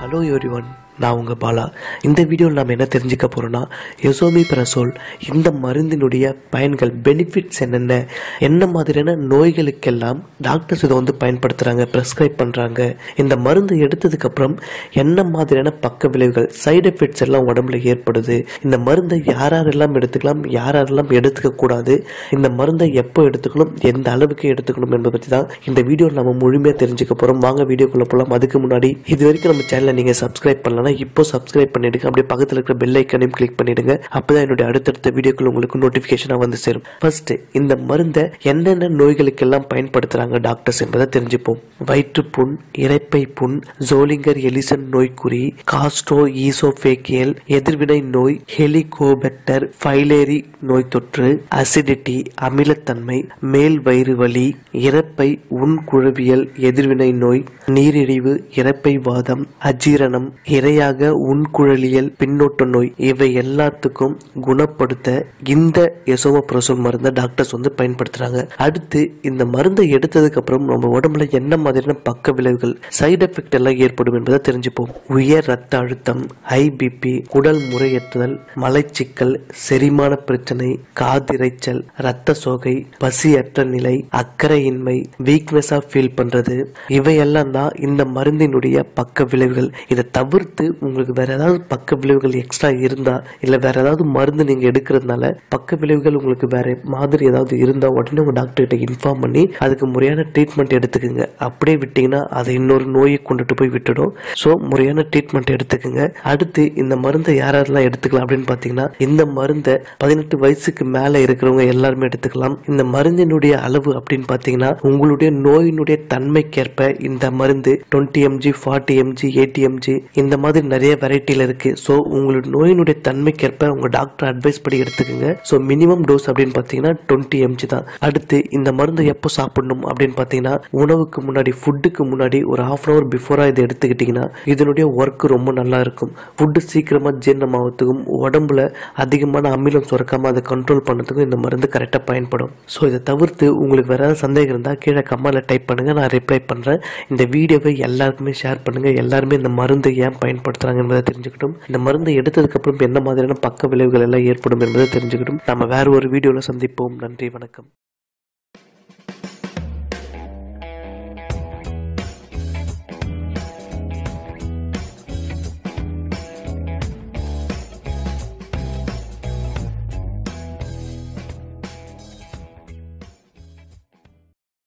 hello everyone நான் உங்கள் பாலா இந்த வீடியோவில் நாம் என்ன தெரிஞ்சுக்க போகிறோன்னா எசோமி பிரசோல் இந்த மருந்தினுடைய பயன்கள் பெனிஃபிட்ஸ் என்னென்ன என்ன மாதிரியான நோய்களுக்கெல்லாம் டாக்டர்ஸ் இதை வந்து பயன்படுத்துகிறாங்க ப்ரெஸ்கிரைப் பண்ணுறாங்க இந்த மருந்து எடுத்ததுக்கப்புறம் என்ன மாதிரியான பக்க விளைவுகள் சைடு எஃபெக்ட்ஸ் எல்லாம் உடம்புல ஏற்படுது இந்த மருந்தை யார் யாரெல்லாம் எடுத்துக்கலாம் யார் யாரெல்லாம் எடுத்துக்க கூடாது இந்த மருந்தை எப்போ எடுத்துக்கணும் எந்த அளவுக்கு எடுத்துக்கணும் என்பதை பற்றி தான் இந்த வீடியோ நம்ம முழுமையாக தெரிஞ்சுக்க போகிறோம் வாங்க வீடியோக்குள்ள போகலாம் அதுக்கு முன்னாடி இது வரைக்கும் நம்ம சேனலை நீங்கள் சப்ஸ்கிரைப் பண்ணலன்னா இப்போ சப்ஸ்கிரைப் பண்ணிடுங்க அப்படியே பக்கத்தில் இருக்கிற பெல் ஐக்கனையும் கிளிக் பண்ணிடுங்க அப்பதான் என்னுடைய அடுத்தடுத்த வீடியோக்கள் உங்களுக்கு நோட்டிஃபிகேஷனாக வந்து சேரும் ஃபர்ஸ்ட் இந்த மருந்தை என்னென்ன நோய்களுக்கெல்லாம் பயன்படுத்துறாங்க டாக்டர்ஸ் என்பதை தெரிஞ்சுப்போம் வயிற்றுப்புண் இரைப்பை புண் ஜோலிங்கர் எலிசன் நோய்க்குறி காஸ்ட்ரோ ஈசோஃபேக்கியல் எதிர்வினை நோய் ஹெலிகோபெக்டர் ஃபைலேரி நோய் தொற்று அசிடிட்டி அமிலத்தன்மை மேல் வயிறு வலி இறப்பை உண்குழவியல் எதிர்வினை நோய் நீரிழிவு இறப்பை வாதம் அஜீரணம் இரையாக உண்குழலியல் பின்னோட்ட நோய் இவை எல்லாத்துக்கும் குணப்படுத்த இந்த எசோமப்ரோசோல் மருந்தை டாக்டர்ஸ் வந்து பயன்படுத்துறாங்க அடுத்து இந்த மருந்தை எடுத்ததுக்கு அப்புறம் நம்ம உடம்புல என்ன மாதிரியான பக்க விளைவுகள் சைடு எஃபெக்ட் எல்லாம் ஏற்படும் என்பதை தெரிஞ்சுப்போம் உயர் ரத்த அழுத்தம் ஹை பிபி உடல் முறையற்றுதல் மலைச்சிக்கல் செரிமான பிரச்சனை காதிரைச்சல் ரத்த சோகை பசியற்ற நிலை அக்கறையின்மை வீக்னஸா ஃபீல் பண்றது இவையெல்லாம் தான் இந்த மருந்தினுடைய பக்க விளைவுகள் இதை தவிர்த்து உங்களுக்கு வேற ஏதாவது பக்க விளைவுகள் எக்ஸ்ட்ரா இருந்தா இல்ல வேற ஏதாவது மருந்து நீங்க எடுக்கிறதுனால பக்க விளைவுகள் உங்களுக்கு வேற மாதிரி ஏதாவது இருந்தா உடனே உங்க டாக்டர் கிட்ட இன்ஃபார்ம் பண்ணி அதுக்கு முறையான ட்ரீட்மெண்ட் எடுத்துக்கோங்க அப்படியே விட்டீங்கன்னா அதை இன்னொரு நோயை கொண்டுட்டு போய் விட்டுடும் ஸோ முறையான ட்ரீட்மெண்ட் எடுத்துக்கோங்க அடுத்து இந்த மருந்தை யார் யாரெல்லாம் எடுத்துக்கலாம் அப்படின்னு பார்த்தீங்கன்னா இந்த மருந்தை பதினெட்டு வயசுக்கு மேலே இருக்கிறவங்க எல்லாருமே எடுத்துக்கலாம் இந்த மருந்தினுடைய அளவு அப்படின்னு பார்த்தீங்கன்னா உங்களுடைய நோயினுடைய தன்மைக்கேற்ப இந்த மருந்து twenty mg forty mg eighty mg இந்த மாதிரி நிறைய வெரைட்டியில் இருக்கு ஸோ உங்களுடைய நோயினுடைய தன்மைக்கேற்ப உங்க டாக்டர் அட்வைஸ் படி எடுத்துக்கோங்க ஸோ மினிமம் டோஸ் அப்படின்னு பார்த்தீங்கன்னா டுவெண்ட்டி எம்ஜி தான் அடுத்து இந்த மருந்து எப்போ சாப்பிடணும் அப்படின்னு பார்த்தீங்கன்னா உணவுக்கு முன்னாடி ஃபுட்டுக்கு முன்னாடி ஒரு ஹாஃப் அன் அவர் பிஃபோராக இதை எடுத்துக்கிட்டிங்கன்னா இதனுடைய ஒர்க் ரொம்ப நல்லா இருக்கும் ஃபுட்டு சீக்கிரமாக ஜீரணமாகறதுக்கும் உடம்புல அதிகமான அமிலம் சுரக்காம அதை கண்ட்ரோல் பண்ணதுக்கும் இந்த மருந்து கரெக்டாக பயன்படும் ஸோ இதை தவிர்த்து உங்களுக்கு வேற ஏதாவது சந்தேகம் இருந்தால் கீழே கம்மால டைப் பண்ணுங்க நான் ரிப்ளை பண்ணுறேன் இந்த வீடியோவை எல்லாருக்குமே ஷேர் பண்ணுங்க எல்லாருமே இந்த மருந்தை ஏன் பயன்படுத்துறாங்க என்பதை தெரிஞ்சுக்கட்டும் இந்த மருந்தை எடுத்ததுக்கு அப்புறம் என்ன மாதிரியான பக்க விளைவுகள் எல்லாம் ஏற்படும் என்பதை தெரிஞ்சுக்கட்டும் நம்ம வேற ஒரு வீடியோவில் சந்திப்போம் நன்றி வணக்கம்